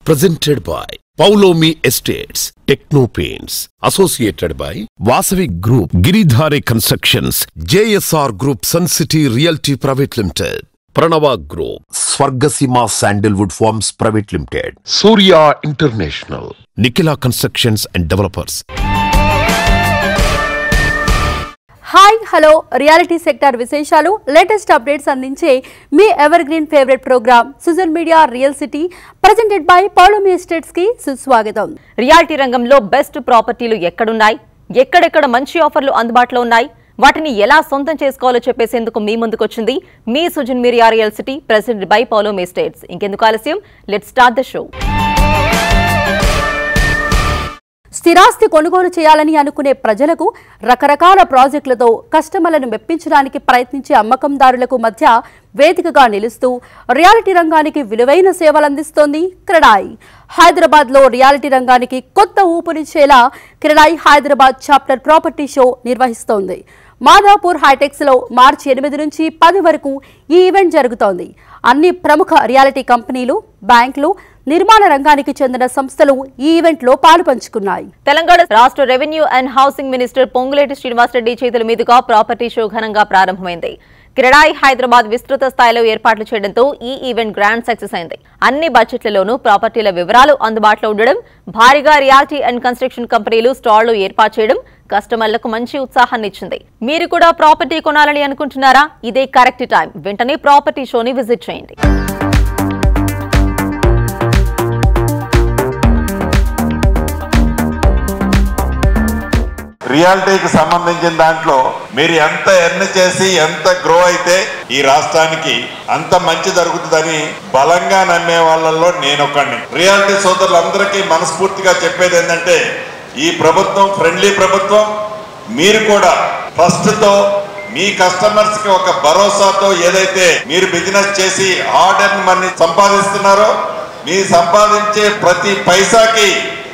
presented by Paulomi Estates, Techno Paints, associated by Vasavi Group, Giridhare Constructions, JSR Group, Sun City Realty Private Limited, Pranava Group, Swargasima Sandalwood Farms Private Limited, Surya International, Nikila Constructions and Developers. Hi hello reality sector విశేషాలు latest updates అందించే మీ evergreen favourite programme Sujan media real city presented by Paulomi Estates కి సుస్వాగతం reality రంగంలో best ప్రాపర్టీలు ఎక్కడున్నాయి ఎక్కడెక్కడ మంచి ఆఫర్లు అందుబాటులో ఉన్నాయి వాటిని ఎలా సొంతం చేసుకోవాలో చెప్పేసేందుకు మీ ముందుకొచ్చింది మీ Sujan Media Real City presented by Paulo Estates ఇంకెందుకు ఆలస్యం లెట్ స్టార్ట్ ద షో స్థిరాస్తి కొనుగోలు చేయాలని అనుకునే ప్రజలకు రకరకాల ప్రాజెక్టులతో కస్టమర్లను మెప్పించడానికి ప్రయత్నించే అమ్మకందారులకు మధ్య వేదికగా నిలుస్తూ రియాలిటీ రంగానికి విలువైన సేవలు అందిస్తోంది క్రెడాయి హైదరాబాద్లో రియాలిటీ రంగానికి కొత్త ఊపునిచ్చేలా CREDAI Hyderabad chapter property show నిర్వహిస్తోంది మాదాపూర్ హైటెక్స్ లో మార్చి ఎనిమిది నుంచి పది వరకు ఈ ఈవెంట్ జరుగుతోంది అన్ని ప్రముఖ రియాలిటీ కంపెనీలు బ్యాంకులు నిర్మాణ రంగానికి చెందిన సంస్థలు ఈ ఈవెంట్లో పాలు పంచుకున్నాయి తెలంగాణ రాష్ట్ర revenue and housing minister Ponguleti Srinivasa Reddy చేతుల మీదుగా ప్రాపర్టీ షో ఘనంగా ప్రారంభమైంది క్రెడాయి హైదరాబాద్ విస్తృత స్థాయిలో ఏర్పాట్లు చేయడంతో ఈ ఈవెంట్ గ్రాండ్ సక్సెస్ అయింది అన్ని బడ్జెట్లలోనూ ప్రాపర్టీల వివరాలు అందుబాటులో ఉండడం భారీగా రియాలిటీ అండ్ కన్స్ట్రక్షన్ కంపెనీలు స్టాళ్లు ఏర్పాటు చేయడం కస్టమర్లకు మంచి ఉత్సాహాన్ని ఇచ్చింది మీరు కూడా ప్రాపర్టీ కొనాలని అనుకుంటున్నారా ఇదే కరెక్ట్ టైం వెంటనే ప్రాపర్టీ షోని విజిట్ చేయండి రియాలిటీకి సంబంధించిన దాంట్లో మీరు ఎంత ఎర్న్ చేసి ఎంత గ్రో అయితే ఈ రాష్ట్రానికి అంత మంచి జరుగుతుందని బలంగా నమ్మే వాళ్ళల్లో నేనొకండి రియాలిటీ సోదరులందరికీ మనస్ఫూర్తిగా చెప్పేది ఏంటంటే ఈ ప్రభుత్వం ఫ్రెండ్లీ ప్రభుత్వం మీరు కూడా ట్రస్ట్తో మీ కస్టమర్స్ కి ఒక భరోసాతో ఏదైతే మీరు బిజినెస్ చేసి హార్డ్ మనీ సంపాదిస్తున్నారో మీ సంపాదించే ప్రతి పైసాకి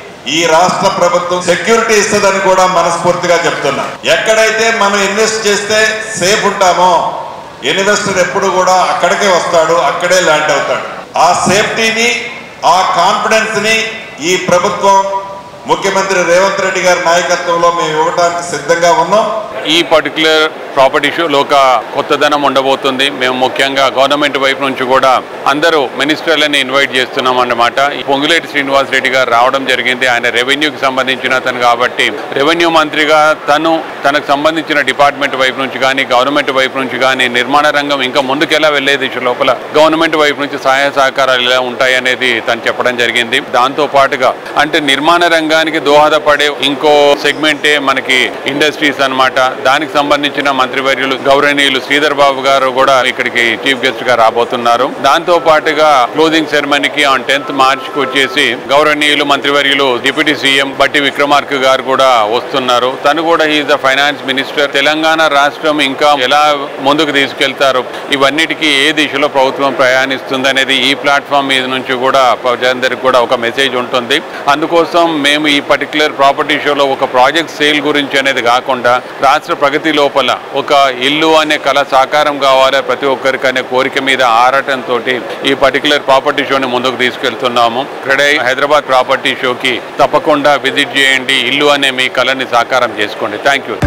ఈ రాష్ట్ర ప్రభుత్వం సెక్యూరిటీ ఇస్తుందని కూడా మనస్ఫూర్తిగా చెప్తున్నా ఎక్కడైతే మనం ఇన్వెస్ట్ చేస్తే సేఫ్ ఉంటామో ఇన్వెస్టర్ ఎప్పుడు కూడా అక్కడికే వస్తాడు అక్కడే ల్యాండ్ అవుతాడు ఆ సేఫ్టీని ఆ కాన్ఫిడెన్స్ ని ఈ ప్రభుత్వం ముఖ్యమంత్రి రేవంత్ రెడ్డి గారి నాయకత్వంలో మేము ఇవ్వడానికి సిద్ధంగా ఉన్నాం ఈ పర్టికులర్ ప్రాపర్టీ షోలో ఒక కొత్తదనం ఉండబోతుంది మేము ముఖ్యంగా గవర్నమెంట్ వైపు నుంచి కూడా అందరూ మినిస్టర్లని ఇన్వైట్ చేస్తున్నాం అన్నమాట ఈ పొంగులేటి శ్రీనివాస్ రెడ్డి గారు రావడం జరిగింది ఆయన రెవెన్యూకి సంబంధించిన అతను కాబట్టి రెవెన్యూ మంత్రిగా తను తనకు సంబంధించిన డిపార్ట్మెంట్ వైపు నుంచి కానీ గవర్నమెంట్ వైపు నుంచి కానీ నిర్మాణ రంగం ఇంకా ముందుకెలా వెళ్లే దిశ లోపల గవర్నమెంట్ వైపు నుంచి సహాయ సహకారాలు ఎలా ఉంటాయి అనేది తను చెప్పడం జరిగింది దాంతో పాటుగా అంటే నిర్మాణ రంగానికి దోహదపడే ఇంకో సెగ్మెంటే మనకి ఇండస్ట్రీస్ అన్నమాట దానికి సంబంధించిన మంత్రివర్యులు గౌరవనీయులు శ్రీధర్ బాబు గారు కూడా ఇక్కడికి చీఫ్ గెస్ట్ గా రాబోతున్నారు దాంతో పాటుగా క్లోజింగ్ సెరమనీకి ఆన్ టెన్త్ మార్చ్ కి వచ్చేసి గౌరవనీయులు మంత్రివర్యులు డిప్యూటీ సీఎం బట్టి విక్రమార్క గారు కూడా వస్తున్నారు తను కూడా is the finance minister Telangana రాష్ట్రం ఇంకా ఎలా ముందుకు తీసుకెళ్తారు ఇవన్నిటికీ ఏ దిశలో ప్రభుత్వం ప్రయాణిస్తుంది అనేది ఈ ప్లాట్ఫామ్ మీద నుంచి కూడా ప్రజలందరికీ కూడా ఒక మెసేజ్ ఉంటుంది అందుకోసం మేము ఈ పర్టికులర్ ప్రాపర్టీ షోలో ఒక ప్రాజెక్ట్ సేల్ గురించి అనేది కాకుండా రాష్ట్ర ప్రగతి లోపల ఒక ఇల్లు అనే కళ సాకారం కావాలి ప్రతి ఒక్కరికి అనే కోరిక మీద ఆరాటంతో ఈ పర్టికులర్ ప్రాపర్టీ షోని ముందుకు తీసుకెళ్తున్నాము ఇక్కడే హైదరాబాద్ ప్రాపర్టీ షోకి తప్పకుండా విజిట్ చేయండి ఇల్లు అనే మీ కళని సాకారం చేసుకోండి థ్యాంక్ యూ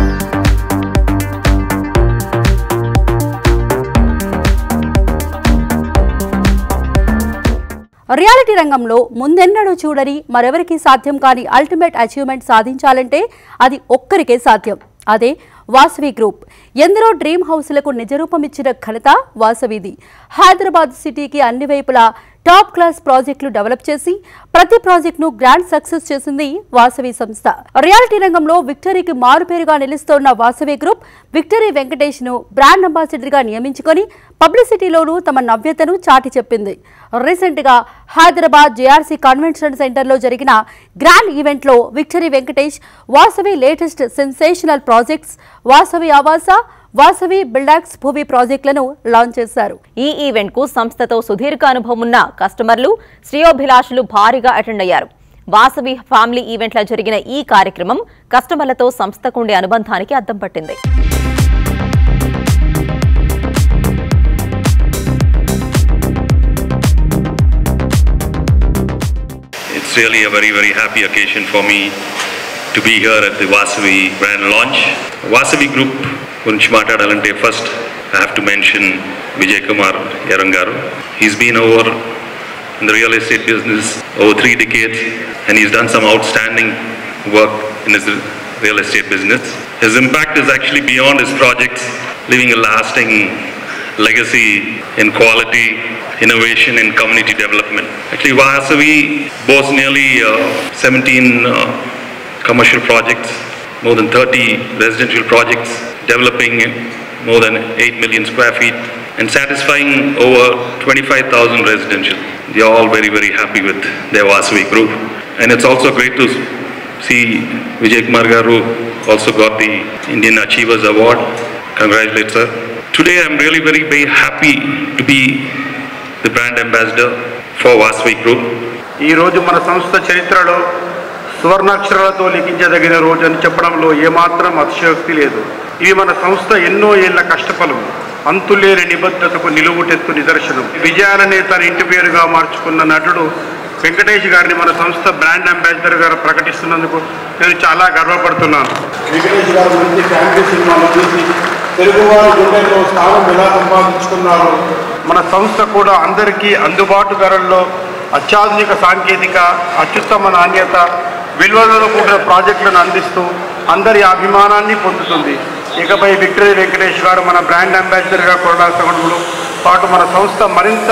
రియాలిటీ రంగంలో ముందెన్నడూ చూడని మరెవరికి సాధ్యం కాని అల్టిమేట్ అచీవ్మెంట్ సాధించాలంటే అది ఒక్కరికే సాధ్యం అదే వాసవి గ్రూప్ ఎందరో డ్రీమ్ హౌస్లకు నిజరూపమిచ్చిన ఘనత వాసవిది హైదరాబాద్ సిటీకి అన్ని వైపులా టాప్ క్లాస్ ప్రాజెక్టులు డెవలప్ చేసి ప్రతి ప్రాజెక్టును గ్రాండ్ సక్సెస్ చేసింది వాసవి సంస్థ రియాలిటీ రంగంలో విక్టరీకి మారుపేరుగా నిలుస్తోన్న వాసవి గ్రూప్ విక్టరీ వెంకటేష్ ను బ్రాండ్ అంబాసిడర్ గా నియమించుకొని పబ్లిసిటీలోనూ తమ నవ్యతను చాటి చెప్పింది రీసెంట్ గా హైదరాబాద్ జేఆర్సీ కన్వెన్షన్ సెంటర్ లో జరిగిన గ్రాండ్ ఈవెంట్ లో victory Venkatesh Vasavi latest sensational projects Vasavi Avasa Vasavi బిల్డాక్స్ భూమి ప్రాజెక్టులను లాంచ్ చేశారు ఈ ఈవెంట్ కు సంస్థతో సుదీర్ఘ అనుభవం ఉన్న కస్టమర్లు శ్రేయోభిలాషులు భారీగా అటెండ్ అయ్యారు వాసవి ఫ్యామిలీ ఈవెంట్ల జరిగిన ఈ కార్యక్రమం కస్టమర్లతో సంస్థకు ఉండే అనుబంధానికి అద్దం పట్టింది It's really a very, very happy occasion for me to be here at the Vasavi grand launch. Vasavi Group గురించి మాట్లాడాలంటే first I have to mention Vijay Kumar ఎరంగారు he's been over in the real estate business over three decades, and he's done some outstanding work in his real estate business. His impact is actually beyond his projects, leaving a lasting legacy in quality, innovation, and community development. Actually, Vasavi boasts nearly uh, 17 uh, commercial projects, more than 30 residential projects, developing more than 8 million square feet and satisfying over 25,000 residential. They are all very, very happy with their Vasavi group. And it's also great to see Vijay Kumar Garu also got the Indian Achievers Award. Congratulations, sir. Today I'm really very, very happy to be the brand ambassador for Vasavi Group. ఈరోజు మన సంస్థ చరిత్రలో సువర్ణాక్షరాలతో లిఖించదగిన రోజు అని చెప్పడంలో ఏమాత్రం అతిశయోక్తి లేదు ఇవి మన సంస్థ ఎన్నో ఏళ్ల కష్టఫలం అంతులేని నిబద్ధతకు నిలువుటెత్తు నిదర్శనం విజయాలనే తన ఇంటి పేరుగా మార్చుకున్న నటుడు వెంకటేష్ గారిని మన సంస్థ బ్రాండ్ అంబాసిడర్ గారు ప్రకటిస్తున్నందుకు నేను చాలా గర్వపడుతున్నాను వెంకటేష్ గారు మంచి ఫ్యామిలీ సినిమాలు తీసి తెలుగువారి గుండెల్లో స్థానం ఎలా సంపాదించుకున్నారు మన సంస్థ కూడా అందరికీ అందుబాటు ధరల్లో అత్యాధునిక సాంకేతిక అత్యుత్తమ నాణ్యత విలువలతో కూడిన ప్రాజెక్టులను అందిస్తూ అందరి అభిమానాన్ని పొందుతుంది ఇకపై విక్టరీ వెంకటేష్ గారు మన బ్రాండ్ అంబాసిడర్గా కొనసాగడంలో పాటు మన సంస్థ మరింత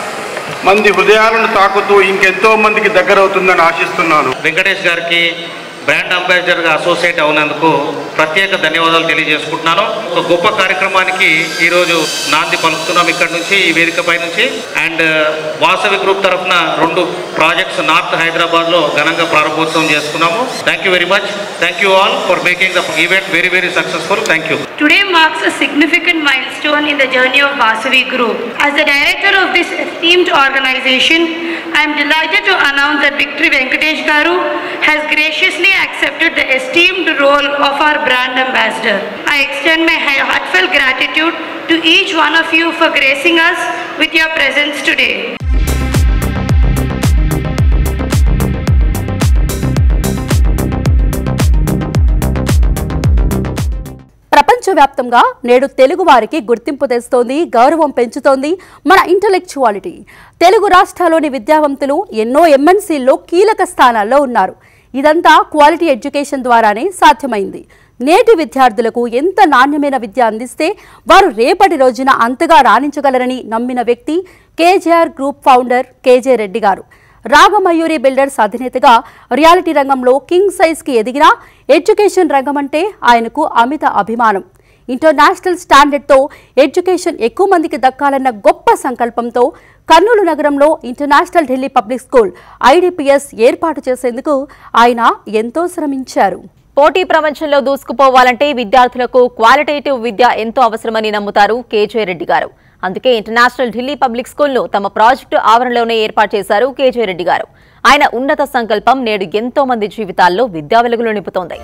మంది హృదయాలను తాకుతూ ఇంకెంతో మందికి దగ్గరవుతుందని ఆశిస్తున్నాను వెంకటేష్ గారికి బ్రాండ్ అంబాసిడర్గా అసోసియేట్ అవునందుకు ప్రత్యేక ధన్యవాదాలు తెలియజేసుకుంటున్నాను ఒక గొప్ప కార్యక్రమానికి ఈరోజు నాంది పలుకుతున్నాం ఇక్కడ నుంచి ఈ వేదికపై నుంచి అండ్ వాసవి గ్రూప్ తరఫున రెండు ప్రాజెక్ట్స్ నార్త్ హైదరాబాద్లో ఘనంగా ప్రారంభోత్సవం చేసుకున్నాము thank you very much thank you all for making the event very very successful thank you Today marks a significant milestone in the journey of Vasavi Group. As the director of this esteemed organization, I am delighted to announce that Victory Venkatesh Garu has graciously accepted the esteemed role of our brand ambassador. I extend my heartfelt gratitude to each one of you for gracing us with your presence today. ప్రపంచవ్యాప్తంగా నేడు తెలుగు వారికి గుర్తింపు తెస్తోంది గౌరవం పెంచుతోంది మన intellectuality Telugu రాష్ట్రాల్లోని విద్యావంతులు ఎన్నో ఎంఎన్సీల్లో కీలక స్థానాల్లో ఉన్నారు ఇదంతా క్వాలిటీ ఎడ్యుకేషన్ ద్వారానే సాధ్యమైంది నేటి విద్యార్థులకు ఎంత నాణ్యమైన విద్య అందిస్తే వారు రేపటి రోజున అంతగా రాణించగలరని నమ్మిన వ్యక్తి KJR group founder KJ Reddy గారు రాగమయూరి బిల్డర్స్ అధినేతగా రియాలిటీ రంగంలో కింగ్ సైజ్కి ఎదిగిన ఎడ్యుకేషన్ రంగం అంటే ఆయనకు అమిత అభిమానం ఇంటర్నేషనల్ స్టాండర్డ్తో ఎడ్యుకేషన్ ఎక్కువ మందికి దక్కాలన్న గొప్ప సంకల్పంతో కర్నూలు నగరంలో international Delhi public school IDPS ఏర్పాటు చేసేందుకు ఆయన ఎంతో శ్రమించారు పోటీ ప్రపంచంలో దూసుకుపోవాలంటే విద్యార్థులకు క్వాలిటేటివ్ విద్య ఎంతో అవసరమని నమ్ముతారు కేజే రెడ్డి గారు అందుకే ఇంటర్నేషనల్ ఢిల్లీ పబ్లిక్ స్కూల్ను తమ ప్రాజెక్టు ఆవరణలోనే ఏర్పాటు చేశారు కేజే రెడ్డి గారు ఆయన ఉన్నత సంకల్పం నేడు ఎంతో మంది జీవితాల్లో విద్యా వెలుగులు నింపుతోంది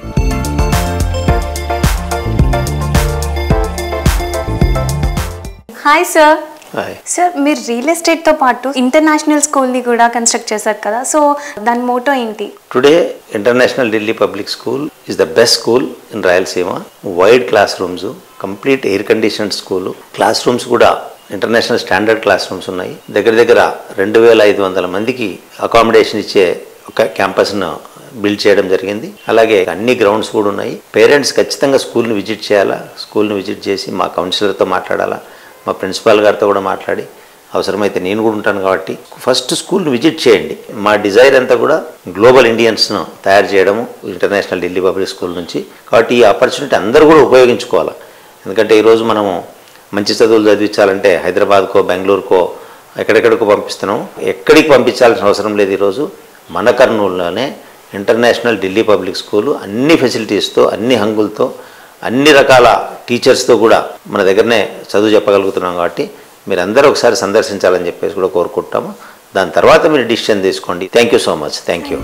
హాయ్ సార్ సార్ మీరు రియల్ ఎస్టేట్తో పాటు ఇంటర్నేషనల్ స్కూల్ని కూడా కన్స్ట్రక్ట్ చేశారు కదా సో దాని మోటో ఏంటి Today, International Delhi Public School is the best school in Rayalaseema. Wide classrooms, complete air conditioned school. Classrooms కూడా ఇంటర్నేషనల్ స్టాండర్డ్ క్లాస్ రూమ్స్ ఉన్నాయి దగ్గర దగ్గర రెండు వేల ఐదు వందల మందికి అకామిడేషన్ ఇచ్చే ఒక క్యాంపస్ను బిల్డ్ చేయడం జరిగింది అలాగే అన్ని గ్రౌండ్స్ కూడా ఉన్నాయి పేరెంట్స్ ఖచ్చితంగా స్కూల్ని విజిట్ చేయాలా స్కూల్ని విజిట్ చేసి మా కౌన్సిలర్తో మాట్లాడాలా మా ప్రిన్సిపాల్ గారితో కూడా మాట్లాడి అవసరమైతే నేను కూడా ఉంటాను కాబట్టి ఫస్ట్ స్కూల్ని విజిట్ చేయండి మా డిజైర్ అంతా కూడా గ్లోబల్ ఇండియన్స్ను తయారు చేయడము ఇంటర్నేషనల్ ఢిల్లీ పబ్లిక్ స్కూల్ నుంచి కాబట్టి ఈ ఆపర్చునిటీ అందరూ కూడా ఉపయోగించుకోవాలి ఎందుకంటే ఈరోజు మనము మంచి చదువులు చదివించాలంటే హైదరాబాద్కో బెంగళూరుకో ఎక్కడెక్కడికో పంపిస్తున్నాం ఎక్కడికి పంపించాల్సిన అవసరం లేదు ఈరోజు మన కర్నూలులోనే ఇంటర్నేషనల్ ఢిల్లీ పబ్లిక్ స్కూలు అన్ని ఫెసిలిటీస్తో అన్ని హంగులతో అన్ని రకాల టీచర్స్తో కూడా మన దగ్గరనే చదువు చెప్పగలుగుతున్నాం కాబట్టి మీరు అందరూ ఒకసారి సందర్శించాలని చెప్పేసి కూడా కోరుకుంటాము దాని తర్వాత మీరు డిసిషన్ తీసుకోండి thank you so much thank you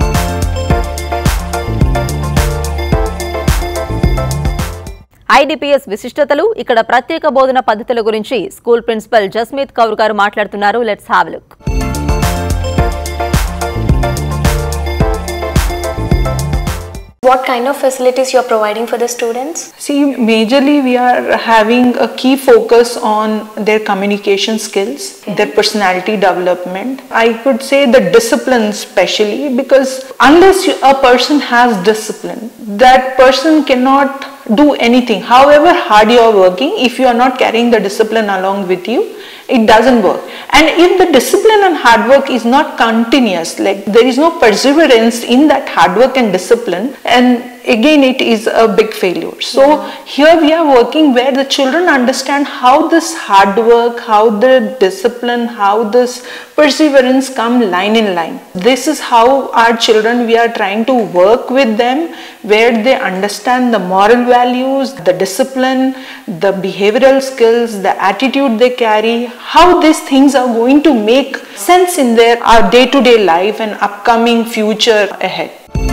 IDPS విశిష్టతలు ఇక్కడ ప్రత్యేక బోధన పద్ధతుల గురించి స్కూల్ ప్రిన్సిపల్ జస్మీత్ కౌర్ గారు మాట్లాడుతున్నారు let's have look What kind of facilities you're providing for the students? See, majorly we are having a key focus on their communication skills, their personality development. I could say the discipline especially because unless you, a person has discipline, that person cannot do anything. However hard you are working, if you are not carrying the discipline along with you, it doesn't work. And if the discipline and hard work is not continuous, like there is no perseverance in that hard work and discipline, and again it is a big failure. So here we are working where the children understand how this hard work, how the discipline, how this perseverance come line in line. This is how our children we are trying to work with them where they understand the moral values, the discipline, the behavioral skills, the attitude they carry, how these things are going to make sense in their our day-to-day life and upcoming future ahead.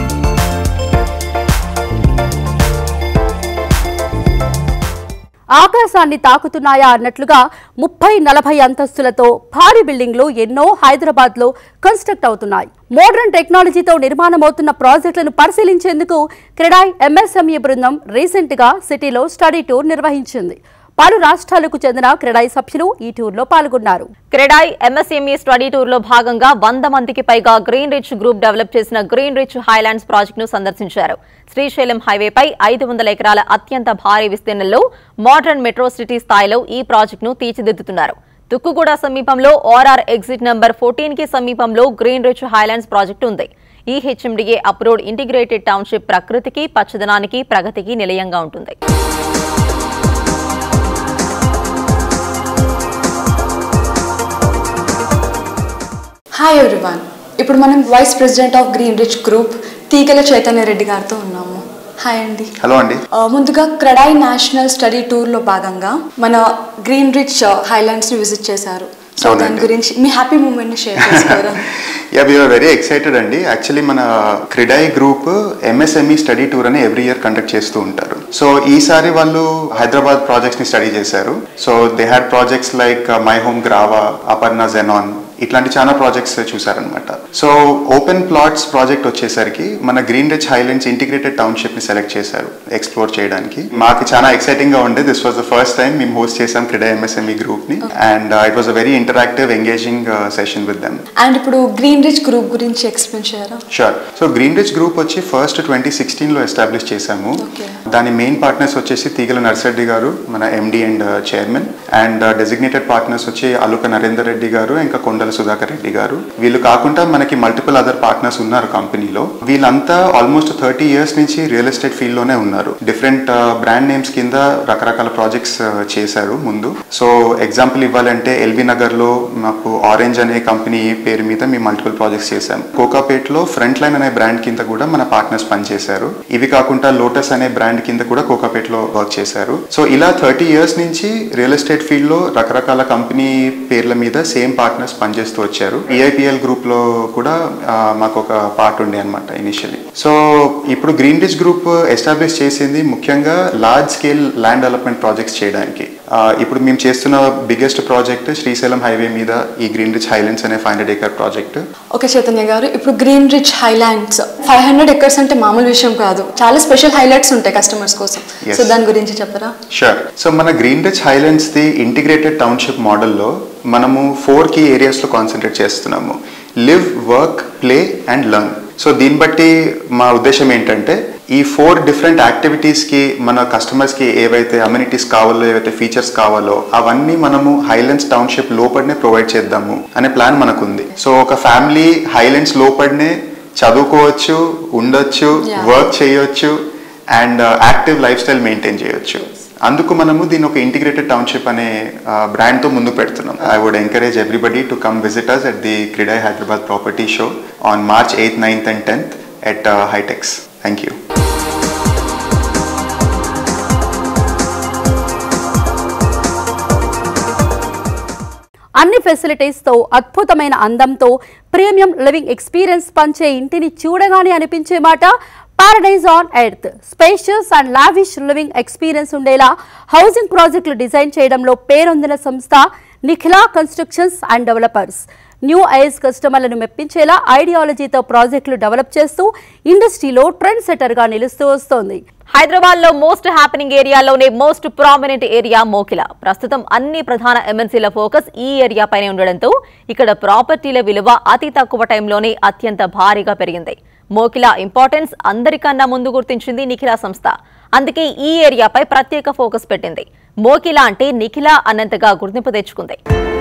ఆకాశాన్ని తాకుతున్నాయా అన్నట్లుగా ముప్పై నలభై అంతస్తులతో భారీ బిల్డింగ్లు ఎన్నో హైదరాబాద్ లో construct అవుతున్నాయి modern టెక్నాలజీతో నిర్మాణమవుతున్న ప్రాజెక్టులను పరిశీలించేందుకు క్రెడాయ్ ఎంఎస్ఎంఈ బృందం రీసెంట్ గా సిటీలో స్టడీ టూర్ నిర్వహించింది పలు రాష్ట్రాలకు చెందిన క్రెడాయ్ సభ్యులు ఈ టూర్లో పాల్గొన్నారు క్రెడాయ్ ఎంఎస్ఎంఈ స్టడీ టూర్ లో భాగంగా వంద మందికి పైగా గ్రీన్ రిచ్ గ్రూప్ డెవలప్ చేసిన గ్రీన్ రిచ్ హైలాండ్స్ ప్రాజెక్ట్ ను సందర్శించారు శ్రీశైలం హైవేపై ఐదు వందల ఎకరాల అత్యంత భారీ విస్తీర్ణంలో మోడర్న్ మెట్రో సిటీ స్థాయిలో ఈ ప్రాజెక్టును తీర్చిదిద్దుతున్నారు తుక్కుగూడ సమీపంలో ఓఆర్ఆర్ ఎగ్జిట్ నంబర్ ఫోర్టీన్ కి సమీపంలో గ్రీన్ రిచ్ హైలాండ్స్ ప్రాజెక్టు ఉంది ఈ హెచ్ఎండిఏ అప్రోడ్ ఇంటిగ్రేటెడ్ టౌన్షిప్ ప్రకృతికి పచ్చదనానికి ప్రగతికి నిలయంగా ఉంటుంది హాయ్ ఎవ్రీవన్ ఇప్పుడు మనం vice president of Green rich group Teegala Chaitanya Reddy గారితో ఉన్నాము హాయ్ అండి హలో అండి ఆ, ముందుగా క్రడాయ్ నేషనల్ స్టడీ టూర్లో భాగంగా మన గ్రీన్ రిచ్ హైలాండ్స్ని విజిట్ చేశారు సో దాని అవునండి. గురించి మీ హ్యాపీ మూమెంట్ని షేర్ చేసుకోరా యా వీఆర్ వెరీ ఎక్సైటెడ్ అండి యాక్చువల్లీ మన CREDAI group MSME study tour అని ఎవ్రీ ఇయర్ కండక్ట్ చేస్తూ ఉంటారు సో ఈసారి వాళ్ళు హైదరాబాద్ ప్రాజెక్ట్స్ ని స్టడీ చేశారు so they had projects like My Home Grava Aparna Zenon ఇట్లాంటి చాలా ప్రాజెక్ట్స్ చూసారనమాట సో ఓపెన్ ప్లాట్స్ ప్రాజెక్ట్ వచ్చేసరికి మన green rich Highlands integrated township ని సెలెక్ట్ చేశారు ఎక్స్ప్లోర్ చేయడానికి మాకు చాలా ఎక్సైటింగ్ గా ఉండే this was the first time మేము హోస్ట్ చేసాం క్రిడా ఎంఎస్ఎంఈ గ్రూప్ ని and it was a very interactive engaging session with them and ఇప్పుడు గ్రీన్ రిచ్ గ్రూప్ గురించి ఎక్స్ప్లెయిన్ చేయరా sure so Green rich group వచ్చి ఫస్ట్ ట్వంటీ సిక్స్టీన్లో establish చేశాము దాని మెయిన్ పార్ట్నర్స్ వచ్చేసి తీగల నర్సరెడ్డి గారు మన MD and chairman and designated partners వచ్చి అలుక నరేందర్ రెడ్డి గారు ఇంకా కొండల సుధాకర్ రెడ్డి గారు వీళ్ళు కాకుండా మనకి మల్టిపుల్ అదర్ పార్ట్నర్స్ ఉన్నారు కంపెనీలో వీళ్ళంతా ఆల్మోస్ట్ థర్టీ ఇయర్స్ నుంచి రియల్ ఎస్టేట్ ఫీల్డ్ లోనే ఉన్నారు డిఫరెంట్ బ్రాండ్ నేమ్స్ కింద రకరకాల ప్రాజెక్ట్స్ చేశారు ముందు సో ఎగ్జాంపుల్ ఇవ్వాలంటే ఎల్బీ నగర్ లో మాకు ఆరెంజ్ అనే కంపెనీ పేరు మీద మేము మల్టిపుల్ ప్రాజెక్ట్స్ చేశాం కోకాపేట్ లో ఫ్రంట్ లైన్ అనే బ్రాండ్ కింద కూడా మన పార్ట్నర్స్ పనిచేశారు ఇవి కాకుండా లోటస్ అనే బ్రాండ్ కింద కూడా కోకాపేట్ లో వర్క్ చేశారు సో ఇలా థర్టీ ఇయర్స్ నుంచి రియల్ ఎస్టేట్ ఫీల్డ్ లో రకరకాల కంపెనీ పేర్ల మీద సేమ్ పార్ట్నర్స్ పనిచేస్తూ వచ్చారు ఈఐపిఎల్ గ్రూప్ లో కూడా ఆ, మాకు ఒక పార్ట్ ఉండే అనమాట ఇనిషియలీ సో ఇప్పుడు గ్రీన్ రిచ్ గ్రూప్ ఎస్టాబ్లిష్ చేసింది ముఖ్యంగా large scale land development projects చేయడానికి ఆ, ఇప్పుడు మేము చేస్తున్న బిగ్గెస్ట్ ప్రాజెక్ట్ శ్రీశైలం హైవే మీద ఈ గ్రీన్ రిచ్ హైలాండ్స్ అనే five hundred acre project okay Chaitanya garu ఇప్పుడు green rich highlands five hundred acres అంటే మామూలు విషయం కాదు చాలా స్పెషల్ హైలైట్స్ ఉంటాయి కస్టమర్స్ కోసం Yes. సో దాని గురించి చెప్పరా షూర్ సో మన green rich highlands the integrated township మోడల్లో మనము ఫోర్ కీ ఏరియాస్లో కాన్సన్ట్రేట్ చేస్తున్నాము live work play and learn so దీన్ని బట్టి మా ఉద్దేశం ఏంటంటే ఈ ఫోర్ డిఫరెంట్ యాక్టివిటీస్కి మన కస్టమర్స్కి ఏవైతే అమ్యూనిటీస్ కావాలో ఏవైతే ఫీచర్స్ కావాలో అవన్నీ మనము హైలాండ్స్ టౌన్షిప్ లోపలనే ప్రొవైడ్ చేద్దాము అనే ప్లాన్ మనకుంది సో ఒక ఫ్యామిలీ హైలాండ్స్ లోపలనే చదువుకోవచ్చు ఉండొచ్చు Yeah. వర్క్ చేయొచ్చు and active lifestyle maintain చేయొచ్చు అందుకు మనము దీని ఒక ఇంటిగ్రేటెడ్ టౌన్షిప్ అనే బ్రాండ్ తో ముందు పెడుతున్నాం I would encourage everybody to come visit us at the CREDAI Hyderabad property show on March eighth ninth and tenth at HITEX thank you అన్ని ఫెసిలిటీస్ తో అద్భుతమైన అందంతో ప్రీమియం లివింగ్ ఎక్స్పీరియన్స్ పంచే ఇంటిని చూడగానే అనిపించే మాట paradise on earth spacious and lavish living experience ఉండేలా హౌసింగ్ ప్రాజెక్టులు డిజైన్ చేయడంలో పేరొందిన సంస్థ Nikhila constructions and developers new ఐఎస్ కస్టమర్లను మెప్పించేలా ఐడియాలజీతో ప్రాజెక్టులు డెవలప్ చేస్తూ ఇండస్ట్రీలో ట్రెండ్ సెటర్గా నిలుస్తూ వస్తోంది హైదరాబాద్ లో మోస్ట్ హ్యాపెనింగ్ ఏరియాలోనే మోస్ట్ ప్రామినెంట్ ఏరియా మోకిల ప్రస్తుతం అన్ని ప్రధాన ఎంఎన్సీల ఫోకస్ ఈ ఏరియా పైనే ఉండడంతో ఇక్కడ ప్రాపర్టీల విలువ అతి తక్కువ టైంలోనే అత్యంత భారీగా పెరిగింది మోకిల ఇంపార్టెన్స్ అందరికన్నా ముందు గుర్తించింది నిఖిల సంస్థ అందుకే ఈ ఏరియాపై ప్రత్యేక ఫోకస్ పెట్టింది మోకిల అంటే నిఖిల అన్నంతగా గుర్తింపు తెచ్చుకుంది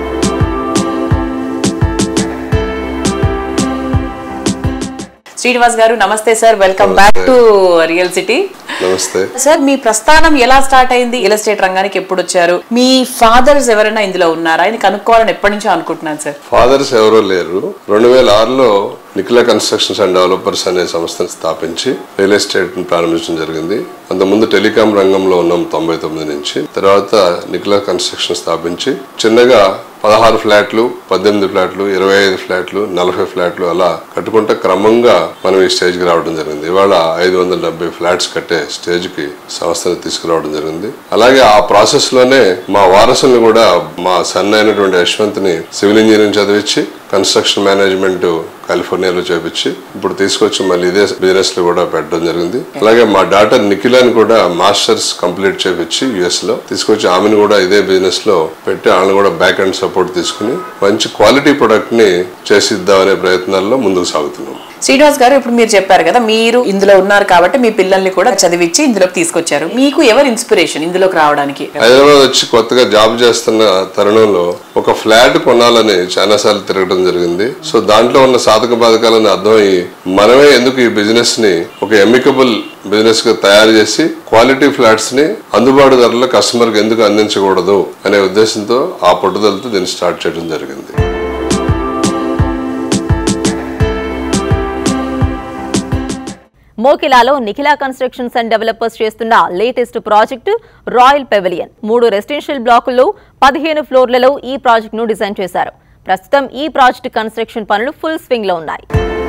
శ్రీనివాస్ గారు నమస్తే sir welcome back to real city నమస్తే సార్ మీ ప్రస్థానం ఎలా స్టార్ట్ అయింది రియల్ ఎస్టేట్ రంగానికి ఎప్పుడు వచ్చారు మీ ఫాదర్స్ ఎవరైనా ఇందులో ఉన్నారా ఇది కనుక్కోవాలని ఎప్పటి నుంచో అనుకుంటున్నాను సార్ ఫాదర్స్ ఎవరో లేరు రెండు వేల ఆరులో నిఖిల కన్స్ట్రక్షన్స్ అండ్ డెవలపర్స్ అనే సంస్థను స్థాపించి రియల్ ఎస్టేట్ ప్రారంభించడం జరిగింది అంతకుముందు టెలికాం రంగంలో ఉన్నాం తొంభై తొమ్మిది నుంచి తర్వాత నిఖిల కన్స్ట్రక్షన్ స్థాపించి చిన్నగా పదహారు ఫ్లాట్లు పద్దెనిమిది ఫ్లాట్లు ఇరవై ఐదు ఫ్లాట్లు నలభై ఫ్లాట్లు అలా కట్టుకుంటే క్రమంగా మనం ఈ స్టేజ్కి రావడం జరిగింది ఇవాళ ఐదు వందల డెబ్బై ఫ్లాట్స్ కట్టే స్టేజ్కి సంస్థను తీసుకురావడం జరిగింది అలాగే ఆ ప్రాసెస్ లోనే మా వారసుల్ని కూడా మా సన్ అయినటువంటి యశ్వంత్ని సివిల్ ఇంజనీరింగ్ చదివించి కన్స్ట్రక్షన్ మేనేజ్మెంట్ కాలిఫోర్నియాలో చేపించి ఇప్పుడు తీసుకొచ్చి మళ్ళీ ఇదే బిజినెస్ లో కూడా పెట్టడం జరిగింది అలాగే మా డాటర్ నిఖిలాని కూడా మాస్టర్స్ కంప్లీట్ చేపించి యుఎస్ లో తీసుకొచ్చి ఆమెను కూడా ఇదే బిజినెస్ లో పెట్టి ఆమెను కూడా బ్యాక్ అండ్ సపోర్ట్ తీసుకుని మంచి క్వాలిటీ ప్రొడక్ట్ ని చేసిద్దామనే ప్రయత్నాల్లో ముందుకు సాగుతున్నాం శ్రీనివాస్ గారు ఇప్పుడు మీరు చెప్పారు కదా మీరు ఇందులో ఉన్నారు కాబట్టి మీ పిల్లల్ని కూడా చదివించి ఇందులోకి తీసుకొచ్చారు మీకు ఎవరు ఇన్స్పిరేషన్ ఇందులోకి రావడానికి హైదరాబాద్ వచ్చి కొత్తగా జాబ్ చేస్తున్న తరుణంలో ఒక ఫ్లాట్ కొనాలని చాలా సార్లు తిరగడం జరిగింది సో దాంట్లో ఉన్న సాధక బాధకాలను అర్థమయ్యి మనమే ఎందుకు ఈ బిజినెస్ ని ఒక ఎమికబుల్ బిజినెస్ గా తయారు చేసి క్వాలిటీ ఫ్లాట్స్ ని అందుబాటు ధరలో కస్టమర్ కి ఎందుకు అందించకూడదు అనే ఉద్దేశంతో ఆ పట్టుదలతో దీన్ని స్టార్ట్ చేయడం జరిగింది మోకిలాలో నిఖిలా కన్స్ట్రక్షన్స్ అండ్ డెవలపర్స్ చేస్తున్న లేటెస్ట్ ప్రాజెక్టు రాయల్ పెవిలియన్ మూడు రెసిడెన్షియల్ బ్లాకుల్లో పదిహేను ఫ్లోర్లలో ఈ ప్రాజెక్టును డిజైన్ చేశారు ప్రస్తుతం ఈ ప్రాజెక్టు కన్స్ట్రక్షన్ పనులు ఫుల్ స్వింగ్ లో ఉన్నాయి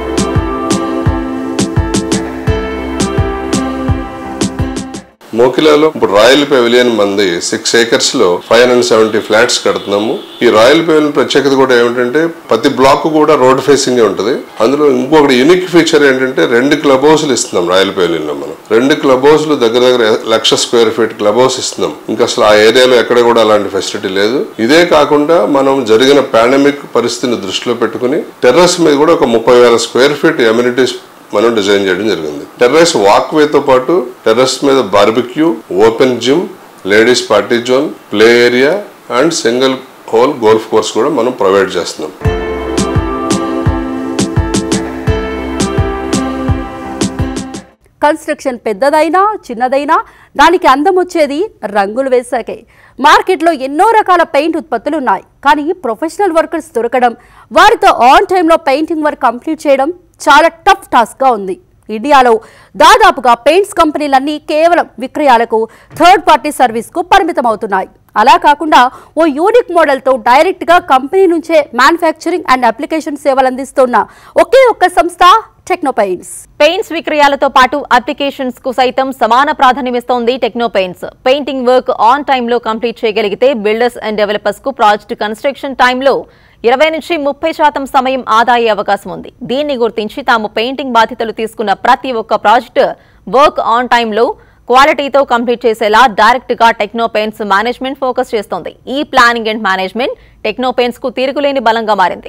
మోకిలాలో ఇప్పుడు రాయల్ పెవిలియన్ మంది సిక్స్ ఏకర్స్ లో ఫైవ్ హండ్రెడ్ సెవెంటీ ఫ్లాట్స్ కడుతున్నాము ఈ రాయల్ పెవిలియన్ ప్రత్యేకత కూడా ఏమిటంటే ప్రతి బ్లాక్ కూడా రోడ్ ఫేసింగ్ ఉంటుంది అందులో ఇంకొకటి యూనిక్ ఫీచర్ ఏంటంటే రెండు క్లబ్ హౌస్లు ఇస్తున్నాం రాయల్ పెవిలియన్ లో మనం రెండు క్లబ్ హౌస్లు దగ్గర దగ్గర లక్ష స్క్వేర్ ఫీట్ క్లబ్ హౌస్ ఇస్తున్నాం ఇంకా అసలు ఆ ఏరియాలో ఎక్కడ కూడా అలాంటి ఫెసిలిటీ లేదు ఇదే కాకుండా మనం జరిగిన పాండమిక్ పరిస్థితిని దృష్టిలో పెట్టుకుని టెర్రస్ మీద కూడా ఒక ముప్పై వేల స్క్వేర్ ఫీట్ ఎమ్యూనిటీస్ మనం డిజైన్ చేయడం జరిగింది టెర్రస్ వాక్ వేతో పాటు టెర్రస్ మీద barbecue open gym ladies party zone play area and single hole golf course కూడా మనం ప్రొవైడ్ చేస్తున్నాం కన్స్ట్రక్షన్ పెద్దదైనా చిన్నదైనా దానికి అందం వచ్చేది రంగులు వేశాకే మార్కెట్లో ఎన్నో రకాల పెయింట్ ఉత్పత్తులు ఉన్నాయి కానీ ప్రొఫెషనల్ వర్కర్స్ దొరకడం వారితో ఆన్ టైంలో పెయింటింగ్ వర్క్ కంప్లీట్ చేయడం చాలా టఫ్ టాస్క్గా ఉంది ఇండియాలో దాదాపుగా పెయింట్స్ కంపెనీలన్నీ కేవలం విక్రయాలకు థర్డ్ పార్టీ సర్వీస్కు పరిమితం అవుతున్నాయి అలా కాకుండా ఓ యూనిక్ మోడల్తో డైరెక్ట్గా కంపెనీ నుంచే మ్యానుఫ్యాక్చరింగ్ అండ్ అప్లికేషన్ సేవలు అందిస్తున్న ఒకే ఒక్క సంస్థ టెక్నో పెయింట్స్ పెయింట్స్ విక్రయాలతో పాటు అప్లికేషన్స్ కు సైతం సమాన ప్రాధాన్యమిస్తోంది techno paints painting work on టైంలో కంప్లీట్ చేయగలిగితే బిల్డర్స్ అండ్ డెవలపర్స్ కు ప్రాజెక్ట్ కన్స్ట్రక్షన్ టైంలో ఇరవై నుంచి ముప్పై శాతం సమయం ఆదా అయ్యే అవకాశం ఉంది దీన్ని గుర్తించి తాము పెయింటింగ్ బాధ్యతలు తీసుకున్న ప్రతి ఒక్క ప్రాజెక్టు వర్క్ ఆన్ టైంలో క్వాలిటీతో కంప్లీట్ చేసేలా డైరెక్ట్ గా టెక్నో పెయింట్స్ మేనేజ్మెంట్ ఫోకస్ చేస్తోంది ఈ planning and management techno paints కు తిరుగులేని బలంగా మారింది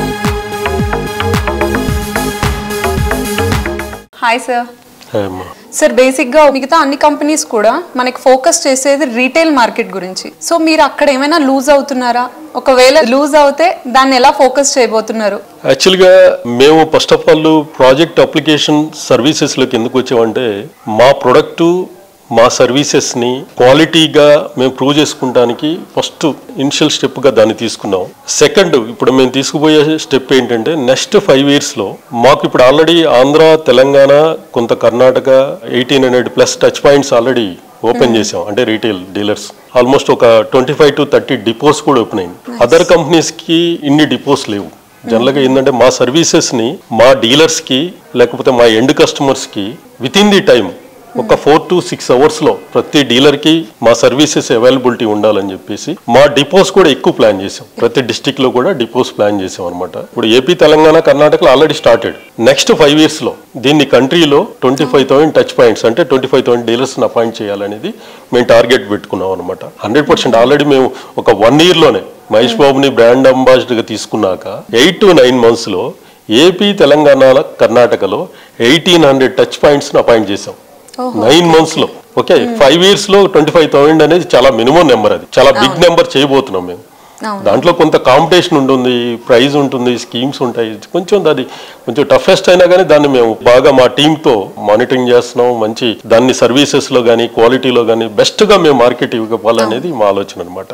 హాయ్ సార్ సార్ బేసిక్గా మిగతా అన్ని కంపెనీస్ కూడా మనకి ఫోకస్ చేసేది రీటైల్ మార్కెట్ గురించి సో మీరు అక్కడ ఏమైనా లూజ్ అవుతున్నారా ఒకవేళ లూజ్ అవుతే దాన్ని ఎలా ఫోకస్ చేయబోతున్నారు యాక్చువల్గా మేము first of all project application సర్వీసెస్లోకి ఎందుకు వచ్చామంటే మా ప్రొడక్టు మా సర్వీసెస్ని క్వాలిటీగా మేము ప్రూవ్ చేసుకుంటానికి ఫస్ట్ ఇనిషియల్ స్టెప్గా దాన్ని తీసుకున్నాం సెకండ్ ఇప్పుడు మేము తీసుకుపోయే స్టెప్ ఏంటంటే నెక్స్ట్ ఫైవ్ ఇయర్స్లో మాకు ఇప్పుడు ఆల్రెడీ ఆంధ్ర తెలంగాణ కొంత Karnataka eighteen hundred plus touch points already open చేసాం అంటే రీటైల్ డీలర్స్ ఆల్మోస్ట్ ఒక twenty five to thirty depots కూడా ఓపెన్ అయింది అదర్ కంపెనీస్కి ఇన్ని డిపోస్ లేవు జనరల్గా ఏంటంటే మా సర్వీసెస్ని మా డీలర్స్కి లేకపోతే మా ఎండ్ కస్టమర్స్కి విత్ ఇన్ ది టైం ఒక ఫోర్ టు సిక్స్ అవర్స్ లో ప్రతి డీలర్ కి మా సర్వీసెస్ అవైలబిలిటీ ఉండాలని చెప్పేసి మా డిపోస్ కూడా ఎక్కువ ప్లాన్ చేసాం ప్రతి డిస్టిక్ లో కూడా డిపోస్ ప్లాన్ చేసాం అనమాట ఇప్పుడు ఏపీ తెలంగాణ కర్ణాటకలో already started next five years లో దీన్ని కంట్రీలో twenty five thousand touch points అంటే twenty five thousand dealers appoint చేయాలనేది మేము టార్గెట్ పెట్టుకున్నాం అనమాట హండ్రెడ్ పర్సెంట్ ఆల్రెడీ మేము ఒక వన్ ఇయర్ లోనే మహేష్ బాబుని బ్రాండ్ అంబాసిడర్ గా తీసుకున్నాక ఎయిట్ టు నైన్ మంత్స్ లో ఏపీ తెలంగాణ కర్ణాటకలో eighteen hundred touch points appoint చేసాం నైన్ మంత్స్ లో ఓకే ఫైవ్ ఇయర్స్ లో ట్వంటీ ఫైవ్ థౌసండ్ అనేది చాలా మినిమం నెంబర్ అది చాలా బిగ్ నెంబర్ చేయబోతున్నాం మేము దాంట్లో కొంత కాంపిటీషన్ ఉంటుంది ప్రైజ్ ఉంటుంది స్కీమ్స్ ఉంటాయి కొంచెం అది కొంచెం టఫెస్ట్ అయినా కానీ దాన్ని మేము బాగా మా టీంతో మానిటరింగ్ చేస్తున్నాం మంచి దాన్ని సర్వీసెస్ లో కానీ క్వాలిటీలో కానీ బెస్ట్ గా మేము మార్కెట్ ఇవ్వాలనేది మా ఆలోచన అనమాట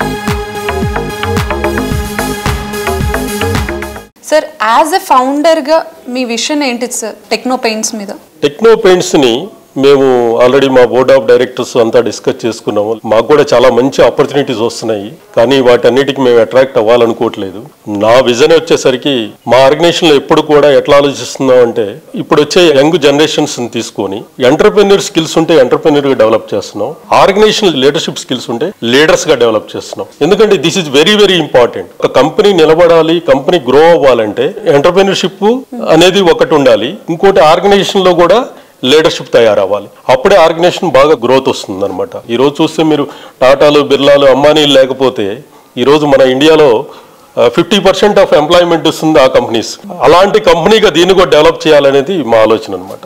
సార్ యాజ్ ఎ ఫౌండర్గా మీ విషన్ ఏంటి సార్ టెక్నో పెయింట్స్ మీద టెక్నో పెయింట్స్ ని మేము ఆల్రెడీ మా బోర్డ్ ఆఫ్ డైరెక్టర్స్ అంతా డిస్కస్ చేసుకున్నాము మాకు కూడా చాలా మంచి ఆపర్చునిటీస్ వస్తున్నాయి కానీ వాటన్నిటికి మేము అట్రాక్ట్ అవ్వాలనుకోవట్లేదు నా విజన్ వచ్చేసరికి మా ఆర్గనైజేషన్ లో ఎప్పుడు కూడా ఎట్లా ఆలోచిస్తున్నాం అంటే ఇప్పుడు వచ్చే యంగ్ జనరేషన్స్ తీసుకొని ఎంటర్ప్రెన్యూర్ స్కిల్స్ ఉంటే ఎంటర్ప్రెన్యూర్ గా డెవలప్ చేస్తున్నాం ఆర్గనైజేషన్ లీడర్షిప్ స్కిల్స్ ఉంటే లీడర్స్ గా డెవలప్ చేస్తున్నాం ఎందుకంటే this is very very important ఒక కంపెనీ నిలబడాలి కంపెనీ గ్రో అవ్వాలంటే ఎంటర్ప్రెన్యూర్షిప్ అనేది ఒకటి ఉండాలి ఇంకోటి ఆర్గనైజేషన్ లో కూడా లీడర్షిప్ తయారవ్వాలి అప్పుడే ఆర్గనైజేషన్ బాగా గ్రోత్ వస్తుంది అనమాట ఈ రోజు చూస్తే మీరు టాటాలు బిర్లాలు అంబానీలు లేకపోతే ఈ రోజు మన ఇండియాలో ఫిఫ్టీ పర్సెంట్ ఆఫ్ ఎంప్లాయ్మెంట్ ఇస్తుంది ఆ కంపెనీస్ అలాంటి కంపెనీగా దీన్ని కూడా డెవలప్ చేయాలనేది మా ఆలోచన అనమాట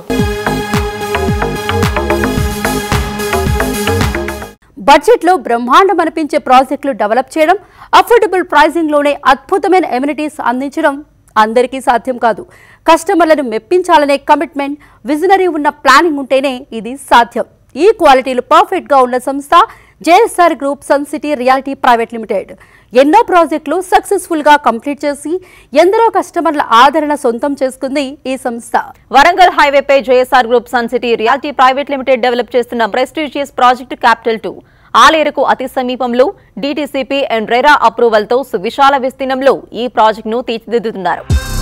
బడ్జెట్లో బ్రహ్మాండం అనిపించే ప్రాజెక్టులు డెవలప్ చేయడం అఫోర్డబుల్ ప్రైజింగ్లోనే అద్భుతమైన ఎమ్యూనిటీస్ అందించడం అందరికీ సాధ్యం కాదు కస్టమర్లను మెప్పించాలనే కమిట్మెంట్ విజనరీ ఉన్న ప్లానింగ్ ఉంటేనే ఇది సాధ్యం ఈ క్వాలిటీలు పర్ఫెక్ట్గా ఉన్న సంస్థ JSR group sun city reality private limited ఎన్నో ప్రాజెక్టులు సక్సెస్ఫుల్గా కంప్లీట్ చేసి ఎందరో కస్టమర్ల ఆదరణ సొంతం చేసుకుంది ఈ సంస్థ వరంగల్ హైవేపై JSR group sun city reality private limited develop చేస్తున్న ప్రెస్టీజియస్ ప్రాజెక్టు క్యాపిటల్ టూ ఆలేరుకు అతి సమీపంలో డీటీసీపీ అండ్ రెరా అప్రూవల్తో సువిశాల విస్తీర్ణంలో ఈ ప్రాజెక్టును తీర్చిదిద్దుతున్నారు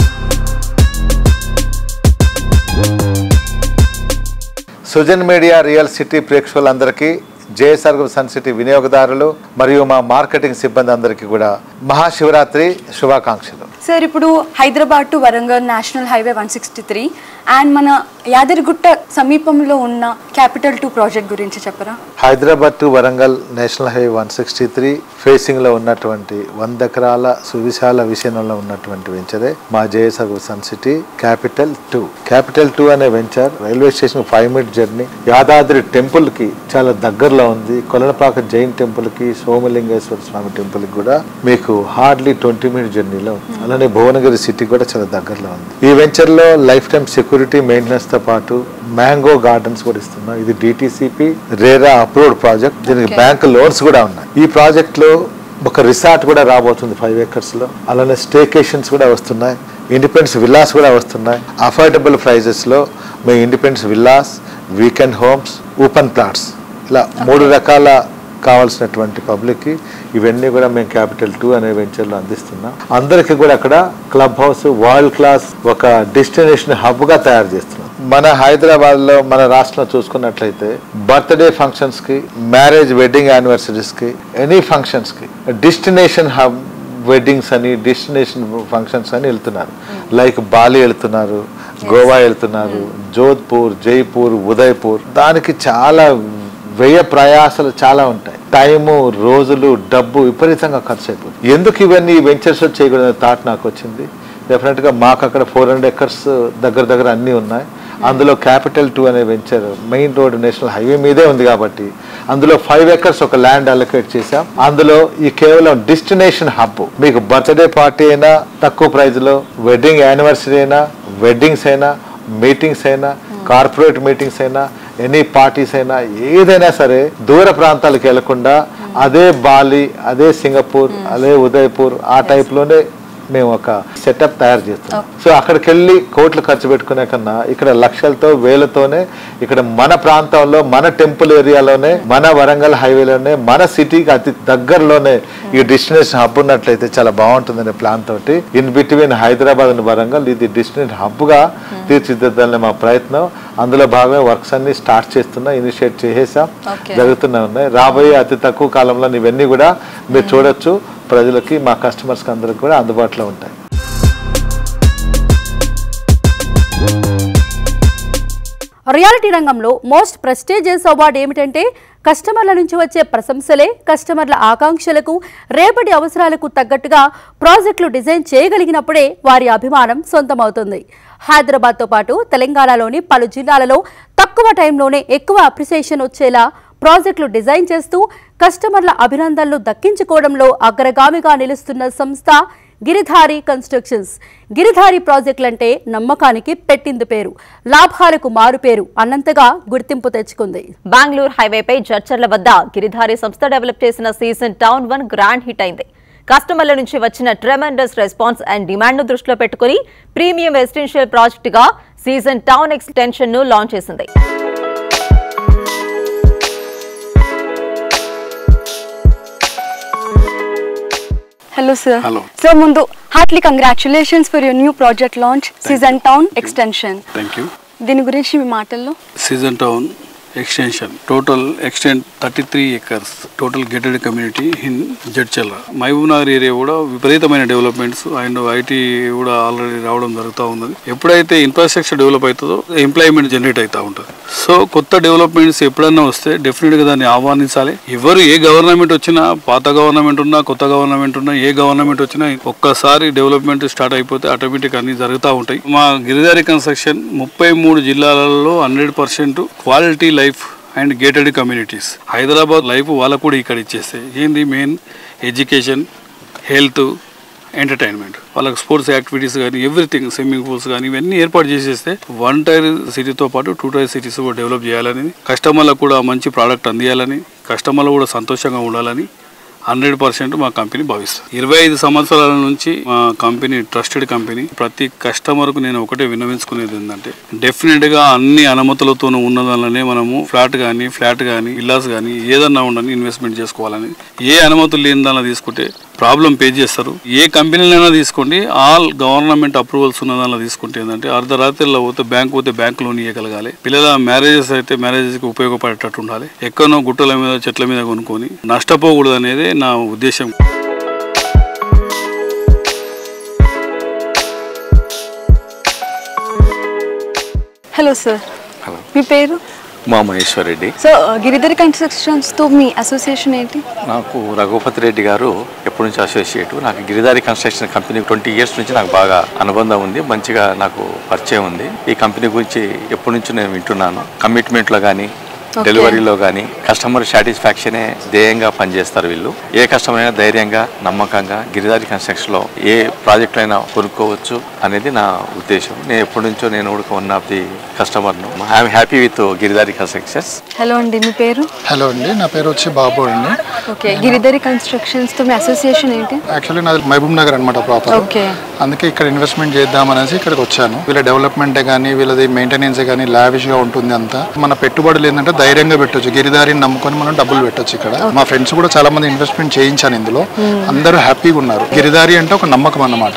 సుజన్ మీడియా రియల్ సిటీ ప్రేక్షకులందరికీ జేఎస్ఆర్ గ్రూప్ సన్ సిటీ వినియోగదారులు మరియు మా మార్కెటింగ్ సిబ్బంది అందరికీ కూడా మహాశివరాత్రి శుభాకాంక్షలు సార్ ఇప్పుడు Hyderabad to Warangal national highway one sixty three and మన యాదగిరిగుట్ట సమీపంలో ఉన్న క్యాపిటల్ టూ ప్రాజెక్ట్ గురించి చెప్పరా Hyderabad to Warangal national highway one sixty three ఫేసింగ్లో ఉన్నటువంటి వంద ఎకరాల సువిశాల విషయంలో ఉన్నటువంటి వెంచరే మా JSR group sun city capital two capital two అనే venture railway station five minute journey Yadadri temple కి చాలా దగ్గరలో ఉంది కొలనపాక జైన్ టెంపుల్ కి సోమలింగేశ్వర స్వామి టెంపుల్ కి కూడా మీకు హార్డ్లీ ట్వంటీ మినిట్ జర్నీలో ఉంది అలానే భువనగిరి సిటీ కూడా చాలా దగ్గరలో ఉంది ఈ వెంచర్ లో లైఫ్ టైం సెక్యూరిటీ మెయింటెనెన్స్ తో పాటు మ్యాంగో గార్డెన్స్ కూడా ఇస్తున్నాం ఇది డిటిసిపి రేరా అప్రూవ్డ్ ప్రాజెక్ట్ దీనికి బ్యాంక్ లోన్స్ కూడా ఉన్నాయి ఈ ప్రాజెక్ట్ లో ఒక రిసార్ట్ కూడా రాబోతుంది ఫైవ్ ఏకర్స్ లో అలానే స్టేకేషన్స్ కూడా వస్తున్నాయి ఇండిపెండెన్స్ విల్లాస్ కూడా వస్తున్నాయి అఫోర్డబుల్ ప్రైజెస్ లో మీ independence villas weekend homes open plots ఇలా మూడు రకాల కావాల్సినటువంటి పబ్లిక్కి ఇవన్నీ కూడా మేము క్యాపిటల్ టూ అనే వెంచర్లో అందిస్తున్నాం అందరికీ కూడా అక్కడ క్లబ్ హౌస్ వరల్డ్ క్లాస్ ఒక డెస్టినేషన్ హబ్గా తయారు చేస్తున్నాం మన హైదరాబాద్లో మన రాష్ట్రంలో చూసుకున్నట్లయితే బర్త్డే ఫంక్షన్స్కి మ్యారేజ్ వెడ్డింగ్ యానివర్సరీస్కి ఎనీ ఫంక్షన్స్కి డెస్టినేషన్ హబ్ వెడ్డింగ్స్ అని డెస్టినేషన్ ఫంక్షన్స్ అని వెళ్తున్నారు లైక్ బాలి వెళ్తున్నారు గోవా వెళ్తున్నారు జోధ్పూర్ జైపూర్ ఉదయ్పూర్ దానికి చాలా వ్యయ ప్రయాసాలు చాలా ఉంటాయి టైము రోజులు డబ్బు విపరీతంగా ఖర్చు అయిపోతుంది ఎందుకు ఇవన్నీ వెంచర్స్ చేయకూడదు థాట్ నాకు వచ్చింది డెఫినెట్గా మాకు అక్కడ ఫోర్ హండ్రెడ్ ఎకర్స్ దగ్గర దగ్గర అన్నీ ఉన్నాయి అందులో క్యాపిటల్ టూ అనే venture main road national highway మీదే ఉంది కాబట్టి అందులో ఫైవ్ ఎకర్స్ ఒక ల్యాండ్ అలొకేట్ చేసాం అందులో ఈ కేవలం డెస్టినేషన్ హబ్ మీకు బర్త్డే పార్టీ అయినా తక్కువ ప్రైస్ లో వెడ్డింగ్ యానివర్సరీ అయినా వెడ్డింగ్స్ అయినా మీటింగ్స్ అయినా కార్పొరేట్ మీటింగ్స్ అయినా ఎనీ పార్టీస్ అయినా ఏదైనా సరే దూర ప్రాంతాలకు వెళ్లకుండా అదే బాలి అదే సింగపూర్ అదే ఉదయపూర్ ఆ టైప్ లోనే మేము ఒక సెటప్ తయారు చేస్తున్నాం సో అక్కడికి వెళ్ళి కోట్లు ఖర్చు పెట్టుకునే కన్నా ఇక్కడ లక్షలతో వేలతోనే ఇక్కడ మన ప్రాంతంలో మన టెంపుల్ ఏరియాలోనే మన వరంగల్ హైవేలోనే మన సిటీకి అతి దగ్గరలోనే ఈ డెస్టినేషన్ హబ్ ఉన్నట్లయితే చాలా బాగుంటుందనే ప్లాన్ తోటి in between Hyderabad and Warangal ఇది డెస్టినేషన్ హబ్ గా తీర్చిదిద్దాలనే మా ప్రయత్నం అందులో భాగంగా వర్క్స్ అన్ని స్టార్ట్ చేస్తున్నా ఇనిషియేట్ చేసేసాం Okay. జరుగుతూనే ఉన్నాయి రాబోయే అతి తక్కువ కాలంలో ఇవన్నీ కూడా మీరు చూడొచ్చు ప్రజలకి మా కస్టమర్స్కి అందరికి కూడా అందుబాటులో ఉంటాయి రియాలిటీ రంగంలో మోస్ట్ ప్రెస్టీజియస్ అవార్డు ఏమిటంటే కస్టమర్ల నుంచి వచ్చే ప్రశంసలే కస్టమర్ల ఆకాంక్షలకు రేపటి అవసరాలకు తగ్గట్టుగా ప్రాజెక్టులు డిజైన్ చేయగలిగినప్పుడే వారి అభిమానం సొంతమవుతుంది హైదరాబాద్తో పాటు తెలంగాణలోని పలు జిల్లాలలో తక్కువ టైంలోనే ఎక్కువ అప్రిసియేషన్ వచ్చేలా ప్రాజెక్టులు డిజైన్ చేస్తూ కస్టమర్ల అభినందనలు దక్కించుకోవడంలో అగ్రగామిగా నిలుస్తున్న సంస్థ గిరిధారి కన్స్ట్రక్షన్స్ గిరిధారి ప్రాజెక్టులంటే నమ్మకానికి పెట్టింది పేరు లాభాలకు మారు పేరు అన్నంతగా గుర్తింపు తెచ్చుకుంది బెంగళూరు హైవేపై జడ్చర్ల వద్ద గిరిధారి సంస్థ డెవలప్ చేసిన season town one grand hit అయింది కస్టమర్ల నుంచి వచ్చిన ట్రెమెండస్ రెస్పాన్స్ అండ్ డిమాండ్ ను దృష్టిలో పెట్టుకుని ప్రీమియం రెసిడెన్షియల్ ప్రాజెక్ట్ గా సీజన్ టౌన్ ఎక్స్టెన్షన్ ను లాంచ్ చేసింది హలో సార్ Hello. సార్ ముందు heartly congratulations for your new project launch season town extension thank you దీని గురించి మీ మాటల్లో season town extension total extent thirty three acres total gated community in Jadcherla Mahabubnagar area కూడా విపరీతమైన developments and IT కూడా already రావడం జరుగుతూ ఉన్నది ఎప్పుడైతే ఇన్ఫ్రాస్ట్రక్చర్ డెవలప్ అవుతుందో ఎంప్లాయ్మెంట్ జనరేట్ అవుతూ ఉంటుంది సో కొత్త డెవలప్మెంట్స్ ఎప్పుడన్నా వస్తే డెఫినెట్గా దాన్ని ఆహ్వానించాలి ఎవరు ఏ గవర్నమెంట్ వచ్చినా పాత గవర్నమెంట్ ఉన్నా కొత్త గవర్నమెంట్ ఉన్నా ఏ గవర్నమెంట్ వచ్చినా ఒక్కసారి డెవలప్మెంట్ స్టార్ట్ అయిపోతే ఆటోమేటిక్ అన్ని జరుగుతూ ఉంటాయి మా గిరిదారి కన్స్ట్రక్షన్ ముప్పై మూడు జిల్లాలలో hundred percent quality life and gated communities Hyderabad life వాళ్ళకు కూడా ఇక్కడ ఇచ్చేస్తాయి ఏంది మెయిన్ ఎడ్యుకేషన్ హెల్త్ ఎంటర్టైన్మెంట్ వాళ్ళకి స్పోర్ట్స్ యాక్టివిటీస్ కానీ ఎవ్రీథింగ్ స్విమ్మింగ్ పూల్స్ కానీ ఇవన్నీ ఏర్పాటు చేసేస్తే వన్ టైర్ సిటీతో పాటు టూ టైర్ సిటీస్ కూడా డెవలప్ చేయాలని కస్టమర్లకు కూడా మంచి ప్రోడక్ట్ అందియాలని కస్టమర్లు కూడా సంతోషంగా ఉండాలని హండ్రెడ్ పర్సెంట్ మా కంపెనీ భావిస్తుంది ఇరవై ఐదు సంవత్సరాల నుంచి మా కంపెనీ ట్రస్టెడ్ కంపెనీ ప్రతి కస్టమర్కు నేను ఒకటే విన్నవించుకునేది ఏంటంటే డెఫినెట్గా అన్ని అనుమతులతో ఉన్నదానిలోనే మనము ఫ్లాట్ కానీ ఫ్లాట్ కానీ విల్లాస్ కానీ ఏదన్నా ఉండని ఇన్వెస్ట్మెంట్ చేసుకోవాలని ఏ అనుమతులు లేని దానిలో తీసుకుంటే ప్రాబ్లం పే చేస్తారు ఏ కంపెనీలైనా తీసుకోండి ఆల్ గవర్నమెంట్ అప్రూవల్స్ ఉన్న దానిలో తీసుకుంటే ఏంటంటే అర్ధరాత్రిలో పోతే బ్యాంక్ పోతే బ్యాంక్ లోన్ ఇవ్వగలగాలి పిల్లల మ్యారేజెస్ అయితే మ్యారేజెస్కి ఉపయోగపడేటట్టు ఉండాలి ఎక్కడో గుట్టల మీద చెట్ల మీద కొనుక్కొని నష్టపోకూడదు అనేది నా ఉద్దేశం హలో సార్ హలో మీ పేరు మా మహేశ్వర్ రెడ్డి సో గిరిధరి కన్స్ట్రక్షన్స్తో మీ అసోసియేషన్ ఏంటి నాకు రఘుపతి రెడ్డి గారు ఎప్పటి నుంచి అసోసియేట్ నాకు Giridhari construction company twenty years నుంచి నాకు బాగా అనుబంధం ఉంది మంచిగా నాకు పరిచయం ఉంది ఈ కంపెనీ గురించి ఎప్పటి నుంచి నేను వింటున్నాను కమిట్మెంట్లో కానీ Okay. డెలివరీలో కానీ కస్టమర్ సాటిస్ఫాక్షనే ధ్యేయంగా పనిచేస్తారు వీళ్ళు ఏ కస్టమర్ అయినా ధైర్యంగా నమ్మకంగా గిరిదారి కన్స్ట్రక్షన్లో ఏ ప్రాజెక్ట్ అయినా కొనుక్కోవచ్చు అనేది నా ఉద్దేశం నేను ఎప్పటి నుంచో నేను కూడా వన్ ఆఫ్ ది కస్టమర్ను I'm happy with Giridhari constructions hello అండి మీ పేరు హలో అండి నా పేరు వచ్చి బాబు అండి ఓకే గిరిధరి కన్స్ట్రక్షన్స్తో మీ అసోసియేషన్ ఏంటి యాక్చువల్లీ నాది మహబూబ్ నగర్ అనమాట ప్రాపర్ ఓకే అందుకే ఇక్కడ ఇన్వెస్ట్మెంట్ చేద్దాం అనేసి ఇక్కడికి వచ్చాను వీళ్ళ డెవలప్మెంటే కానీ వీళ్ళది మెయింటెనెన్స్ కానీ లావిష్ గా ఉంటుంది అంతా మన పెట్టుబడులు ఏంటంటే ధైర్యంగా పెట్టొచ్చు గిరిదారిని నమ్ముకొని మనం డబ్బులు పెట్టొచ్చు ఇక్కడ మా ఫ్రెండ్స్ కూడా చాలా మంది ఇన్వెస్ట్మెంట్ చేయించాను ఇందులో Hmm. అందరూ హ్యాపీగా ఉన్నారు గిరిదారి అంటే ఒక నమ్మకం అన్నమాట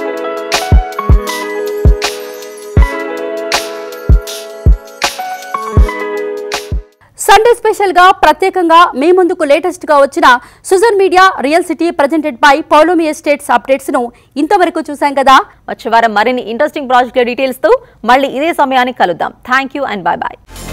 సండే స్పెషల్ గా ప్రత్యేకంగా మీ ముందుకు లేటెస్ట్ గా వచ్చిన Sujan media real city presented by Paulomi estates updates ను ఇంతవరకు చూసాం కదా వచ్చే వారం మరిన్ని ఇంట్రెస్టింగ్ ప్రాజెక్టుల డీటెయిల్స్ తో మళ్ళీ ఇదే సమయానికి కలుద్దాం thank you and bye bye